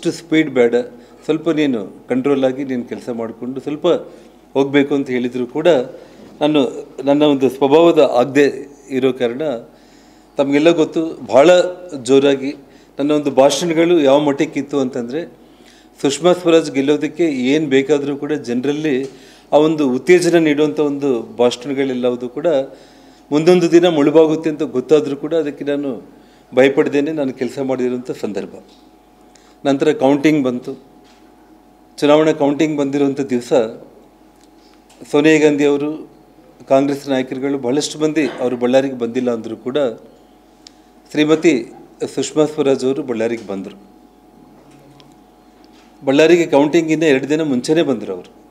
ಇಷ್ಟು ಸ್ಪೀಡ್ ಬೇಡ ಸ್ವಲ್ಪ ನೀನು ಕಂಟ್ರೋಲ್ ಆಗಿ ನೀನು ಕೆಲಸ ಮಾಡಿಕೊಂಡು ಸ್ವಲ್ಪ ಹೋಗಬೇಕು ಅಂತ ಹೇಳಿದರೂ ಕೂಡ ನಾನು ನನ್ನ ಒಂದು ಸ್ವಭಾವದ ಆಗದೆ ಇರೋ ಕಾರಣ ತಮಗೆಲ್ಲ ಗೊತ್ತು ಭಾಳ ಜೋರಾಗಿ ನನ್ನ ಒಂದು ಭಾಷಣಗಳು ಯಾವ ಮಟ್ಟಕ್ಕಿತ್ತು ಅಂತಂದರೆ ಸುಷ್ಮಾ ಸ್ವರಾಜ್ ಗೆಲ್ಲೋದಕ್ಕೆ ಏನು ಬೇಕಾದರೂ ಕೂಡ ಜನರಲ್ಲಿ ಆ ಒಂದು ಉತ್ತೇಜನ ನೀಡುವಂಥ ಒಂದು ಭಾಷಣಗಳೆಲ್ಲವುದು ಕೂಡ ಮುಂದೊಂದು ದಿನ ಮುಳುಬಾಗುತ್ತೆ ಅಂತ ಗೊತ್ತಾದರೂ ಕೂಡ ಅದಕ್ಕೆ ನಾನು ಭಯಪಡ್ದೇನೆ ನಾನು ಕೆಲಸ ಮಾಡಿರೋಂಥ ಸಂದರ್ಭ ನಂತರ ಕೌಂಟಿಂಗ್ ಬಂತು ಚುನಾವಣಾ ಕೌಂಟಿಂಗ್ ಬಂದಿರುವಂಥ ದಿವಸ ಸೋನಿಯಾ ಗಾಂಧಿ ಅವರು ಕಾಂಗ್ರೆಸ್ ನಾಯಕರುಗಳು ಬಹಳಷ್ಟು ಮಂದಿ ಅವರು ಬಳ್ಳಾರಿಗೆ ಬಂದಿಲ್ಲ ಅಂದರೂ ಕೂಡ ಶ್ರೀಮತಿ ಸುಷ್ಮಾ ಸ್ವರಾಜ್ ಅವರು ಬಳ್ಳಾರಿಗೆ ಬಂದರು ಬಳ್ಳಾರಿಗೆ ಕೌಂಟಿಂಗಿಂದ ಎರಡು ದಿನ ಮುಂಚೆನೇ ಬಂದರು ಅವರು